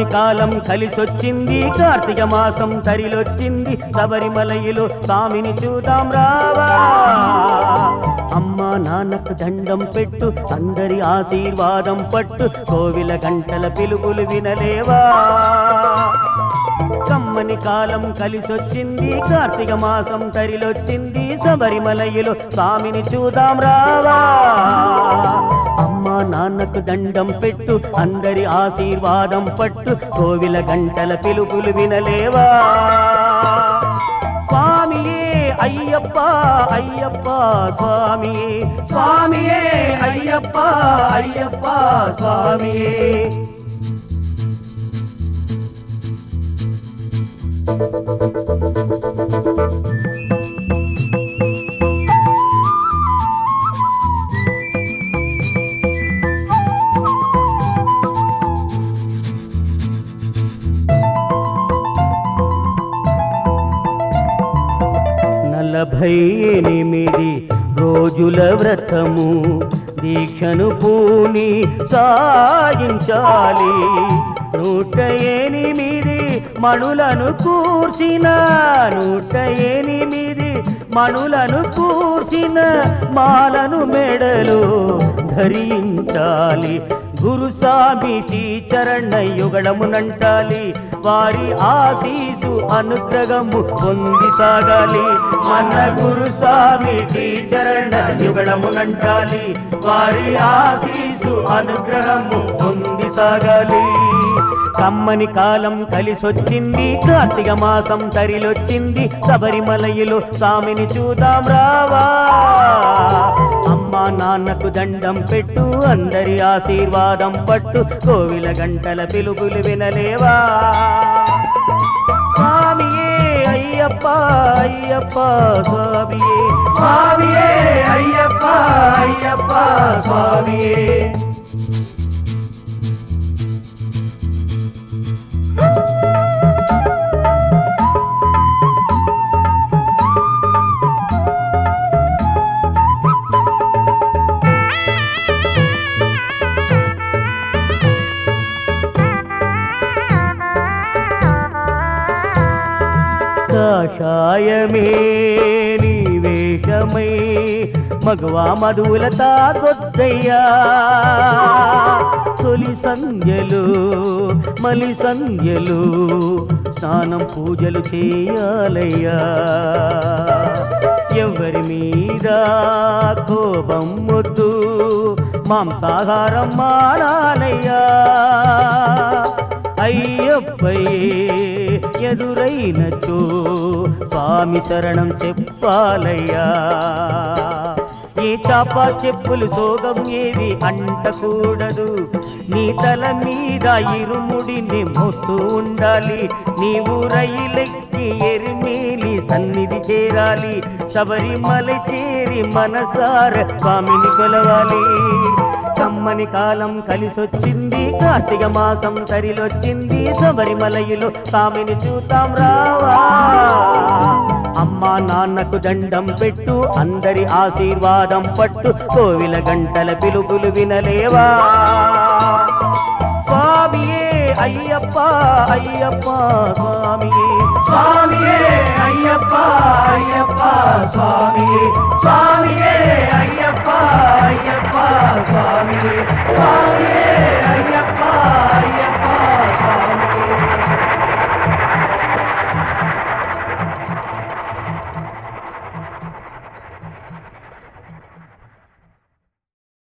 కాలం కలిసొచ్చింది కార్తీక మాసం తరిలొచ్చింది శబరిమలయిలో స్వామిని చూద్దాం రావా అమ్మ నాన్నకు దండం పెట్టు అందరి ఆశీర్వాదం పట్టు కోవిల గంటల పిలుపులు వినలేవా కమ్మని కాలం కలిసొచ్చింది కార్తీక మాసం తరిలొచ్చింది శబరిమలయిలో స్వామిని చూద్దాం రావా అమ్మ నాన్నకు దండం పెట్టు అందరి ఆశీర్వాదం పట్టు కోవిల గంటల పిలుపులు వినలేవా స్వామియే అయ్యప్ప అయ్యప్ప స్వామియే స్వామియే అయ్యప్ప అయ్యప్ప స్వామియే నలభై ఎనిమిది రోజుల వ్రతము దీక్షను పూని సాగించాలి నూట ఎనిమిది మణులను కూర్చిన నూట ఎనిమిది మణులను కూర్చిన మాలను మెడలు ధరించాలి గురుస్వామి చరణ యుగడమునంటాలి వారి ఆశీసు అనుగ్రహము పొంది సాగాలి మన గురుస్వామి చరణ యుగడమునంటాలి వారి ఆశీసు అనుగ్రహము పొంది సాగాలి కమ్మని కాలం కలిసొచ్చింది కార్తీక మాసం తరిలొచ్చింది శబరిమలయిలో స్వామిని చూద్దాం రావా అమ్మా నాన్నకు దండం పెట్టు అందరి ఆశీర్వాదం పట్టు కోవిల గంటల పిలుపులు వినలేవా స్వామియే అయ్యప్ప అయ్యప్ప స్వామియే స్వామియే అయ్యప్ప అయ్యప్ప స్వామియే కాషాయమే నీ వేషమై మగవా మధువుల తాగొద్దయ్యా తొలి సంధ్యలు మలి సంధ్యలు స్నానం పూజలు చేయాలయ్యా ఎవరి మీద కోపం వద్దు మాంసాహారం మానాలయ్యా అయ్యప్పయే ఎదురైనచో స్వామి శరణం చెప్పాలయ్యా ఈ చాప చెప్పులు సోగం ఏవి అంటకూడదు నీ తల మీద ఇరుముడిని మోస్తూ ఉండాలి నీవు రైలెక్కి ఎరిమేలి సన్నిధి చేరాలి శబరిమల చేరి మనసార స్వామిని కొలవాలి కమ్మని కాలం కలిసొచ్చింది కార్తీక మాసం తరిలొచ్చింది శబరిమలయిలో స్వామిని చూద్దాం రావా అమ్మా నాన్నకు దండం పెట్టు అందరి ఆశీర్వాదం పట్టు కోవిల గంటల పిలుపులు వినలేవా స్వామియే అయ్యప్ప అయ్యప్ప స్వామియే స్వామియే అయ్యప్ప అయ్యప్ప స్వామియే